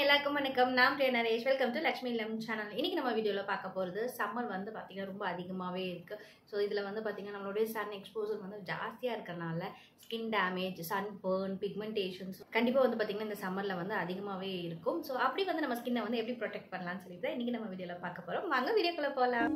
எல்லாருக்கும் வணக்கம் நான் பிரியா நரேஷ் வெல்கம் டு லக்ஷ்மி லம் சேனல் இன்னைக்கு நம்ம வீடியோவில் பார்க்க போகிறது சம்மர் வந்து பார்த்திங்கன்னா ரொம்ப அதிகமாகவே இருக்குது ஸோ இதில் வந்து பார்த்திங்கன்னா நம்மளுடைய சன் எக்ஸ்போசர் வந்து ஜாஸ்தியாக இருக்கறனால skin damage sunburn pigmentations கண்டிப்பாக வந்து பார்த்திங்கன்னா இந்த சம்மரில் வந்து அதிகமாகவே இருக்கும் ஸோ அப்படி வந்து நம்ம ஸ்கின்னை வந்து எப்படி ப்ரொடெக்ட் பண்ணலாம்னு சொல்லிட்டு இன்றைக்கி நம்ம வீடியோவில் பார்க்க போகிறோம் வாங்க வீடியோக்குள்ளே போகலாம்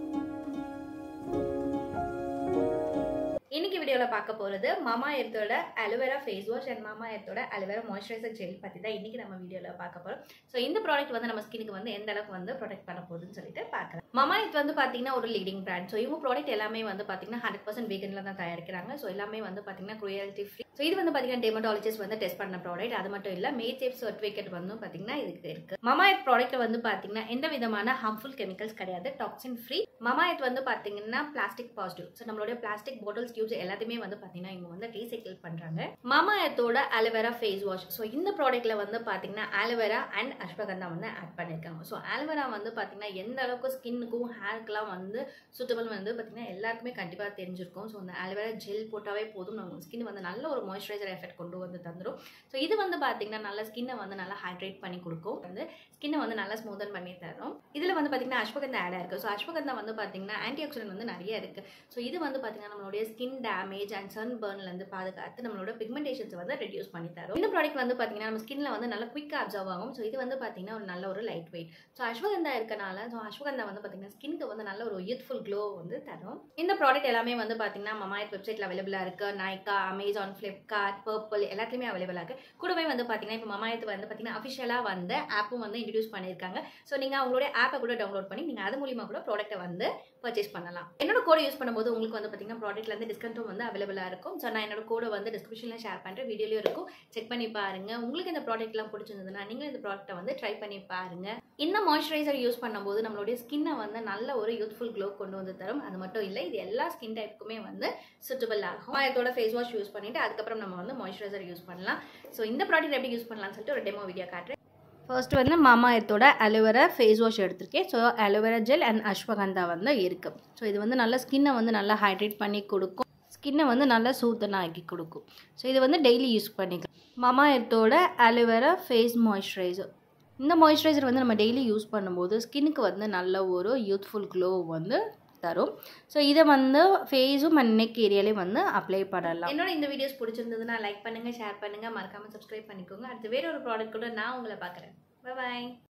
இன்னைக்கு வீடியோவில் பார்க்க போகிறது மாமா எர்த்தோட aloe vera face wash and Mama எர்த்தோட அலோவேரா மாய்ஸ்சரைசர் ஜெல் பற்றி தான் இன்றைக்கி நம்ம வீடியோவில் பார்க்க போகிறோம் ஸோ இந்த ப்ராடக்ட் வந்து நம்ம ஸ்கினுக்கு வந்து எந்த அளவுக்கு வந்து ப்ரொடெக்ட் பண்ண போகுதுன்னு சொல்லிட்டு பார்க்கலாம் மாமா எர்த் வந்து பார்த்தீங்கன்னா ஒரு லீடிங் பிராண்ட் ஸோ இவங்க ப்ராடக்ட் எல்லாமே வந்து பார்த்தீங்கன்னா ஹண்ட்ரட் பர்சன்ட் வீகனில் தான் தயாரிக்கிறாங்க ஸோ எல்லாமே வந்து பார்த்தீங்கன்னா குரியல்ட்டி ஃப்ரீ ஸோ இது வந்து பார்த்தீங்கன்னா டெமட்டாலஜிஸ்ட் வந்து டெஸ்ட் பண்ண ப்ராடக்ட் அது மட்டும் இல்லை மே சேஃப் சர்டிஃபிகேட் வந்து பார்த்தீங்கன்னா இதுக்கு இருக்குது மாமா எர்த் ப்ராடக்ட் வந்து பார்த்தீங்கன்னா எந்த விதமான ஹார்ம்ஃபுல் கெமிக்கல்ஸ் கிடையாது டாக்ஸின் ஃப்ரீ மாமா எர்த் வந்து பார்த்தீங்கன்னா பிளாஸ்டிக் பாசிட்டிவ் ஸோ நம்மளுடைய பிளாஸ்டிக் பாட்டில்ஸ் டியூப்ஸ் எல்லாத்தையுமே வந்து பார்த்தீங்கன்னா இவங்க வந்து ரீசைக்கிள் பண்ணுறாங்க மாமா எர்த்தோட அலோவேரா ஃபேஸ் வாஷ் ஸோ இந்த ப்ராடக்ட்டில் வந்து பார்த்தீங்கன்னா அலோவேரா அண்ட் அஸ்வகந்தா வந்து ஆட் பண்ணியிருக்காங்க ஸோ அலோவேரா வந்து பார்த்தீங்கன்னா எந்த அளவுக்கு ஸ்கின்னுக்கும் ஹேர்க்கெலாம் வந்து சூட்டபிள் வந்து பார்த்தீங்கன்னா எல்லாருக்குமே கண்டிப்பாக தெரிஞ்சிருக்கும் ஸோ அந்த அலோவேரா ஜெல் போட்டாவே போதும் நம்ம ஸ்கின் வந்து நல்ல ஒரு மாய்ஸ்சரைசர் எஃபெக்ட் கொண்டு வந்து தந்துடும் ஸோ இது வந்து பார்த்தீங்கன்னா நல்ல ஸ்கின்னை வந்து நல்லா ஹைட்ரேட் பண்ணி கொடுக்கும் வந்து ஸ்கின்னை வந்து நல்லா ஸ்மூதன் பண்ணி தரும் இதில் வந்து பார்த்தீங்கன்னா அஸ்வகந்தா ஆடாக இருக்குது ஸோ அஸ்வகந்தா வந்து பார்த்தீங்கன்னா ஆன்டி ஆக்சிடென்ட் வந்து நிறைய இருக்குது ஸோ இது வந்து பார்த்தீங்கன்னா நம்மளுடைய ஸ்கின் டேமேஜ் அண்ட் சன் பர்ன்லேருந்து பாதுகாத்து நம்மளோட பிக்மெண்டேஷன்ஸ் வந்து ரெடியூஸ் பண்ணி தரும் இந்த ப்ராடக்ட் வந்து பார்த்தீங்கன்னா நம்ம ஸ்கின்ல வந்து நல்லா குயிக்காக அப்சர்வ் ஆகும் ஸோ இது வந்து பார்த்தீங்கன்னா ஒரு நல்ல ஒரு லைட் வெயிட் ஸோ அஸ்வகந்தா இருக்கனால ஸோ அஸ்வகந்தா வந்து பார்த்தீங்கன்னா ஸ்கின்க்கு வந்து நல்ல ஒரு யூத்ஃபுல் க்ளோ வந்து தரும் இந்த ப்ராடக்ட் எல்லாமே வந்து பார்த்தீங்கன்னா மமாயத் வெப்சைட்டில் அவைலபிளாக இருக்குது நைக்கா அமேசான் ஃப்ளிப்கார்ட் பர்பிள் எல்லாத்துலேயுமே அவைலபிளாக இருக்குது கூடவே வந்து பார்த்தீங்கன்னா இப்போ மமாயத்து வந்து பார்த்தீங்கன்னா அஃபிஷியலாக வந்து ஆப்பும் வந்து இன்ட்ரடியூஸ் பண்ணியிருக்காங்க ஸோ நீங்கள் அவங்களுடைய ஆப்பை கூட டவுன்லோட் பண்ணி நீங்கள் அது மூலியமாக கூட ப்ராடக்ட்டை வந்து பர்ச்சேஸ் பண்ணலாம் என்னோட கோடை யூஸ் பண்ணும்போது உங்களுக்கு வந்து பார்த்தீங்கன்னா ப்ராடக்ட்லேருந்து டிஸ்கவுண்ட்டும் வந்து அவைலபிளாக இருக்கும் ஸோ நான் என்னோட கோடை வந்து டிஸ்கிரிப்ஷனில் ஷேர் பண்ணுறேன் வீடியோலையும் இருக்கும் செக் பண்ணி பாருங்க உங்களுக்கு இந்த ப்ராடக்ட்லாம் பிடிச்சிருந்ததுன்னா நீங்கள் இந்த ப்ராடக்ட்டை வந்து ட்ரை பண்ணி பாருங்க இந்த மாய்ஸ்சரைசர் யூஸ் பண்ணும்போது நம்மளுடைய ஸ்கின்னை வந்து நல்ல ஒரு யூத்ஃபுல் க்ளோ கொண்டு வந்து தரும் அது மட்டும் இல்லை இது எல்லா ஸ்கின் டைப்புக்குமே வந்து சுட்டபிள் ஆகும் இதோட ஃபேஸ் வாஷ் யூஸ் பண்ணிட்டு அதுக்கப்புறம் நம்ம வந்து மாய்ஸ்சரைசர் யூஸ் பண்ணலாம் ஸோ இந்த ப்ராடக்ட் எப்படி யூஸ் பண்ணலாம்னு சொல்லிட்டு ஒரு டெமோ வீடியோ காட்டுறேன் ஃபர்ஸ்ட் வந்து மாமா எர்த்தோட அலோவேரா ஃபேஸ் வாஷ் எடுத்திருக்கேன் so aloe vera gel and ashwagandha வந்து இருக்குது ஸோ இது வந்து நல்லா ஸ்கின்னை வந்து நல்லா ஹைட்ரேட் பண்ணி கொடுக்கும் ஸ்கின்னை வந்து நல்லா சூத்தனாக ஆக்கி கொடுக்கும் ஸோ இது வந்து டெய்லி யூஸ் பண்ணிக்கலாம் மாமா எர்த்தோட அலோவேரா ஃபேஸ் மாய்ஸ்சரைசர் இந்த மாய்ஸ்சரைசர் வந்து நம்ம டெய்லி யூஸ் பண்ணும்போது ஸ்கின்னுக்கு வந்து நல்ல ஒரு யூத்ஃபுல் க்ளோ வந்து தரும் ஸோ இதை வந்து ஃபேஸும் அண்ட் நெக் ஏரியாலே வந்து அப்ளை பண்ணலாம் என்னோட இந்த வீடியோஸ் பிடிச்சிருந்ததுன்னா லைக் பண்ணுங்கள் ஷேர் பண்ணுங்கள் மறக்காமல் சப்ஸ்கிரைப் பண்ணிக்கோங்க அடுத்து வேற ஒரு ப்ராடக்ட் கூட நான் உங்களை பார்க்குறேன் பாய்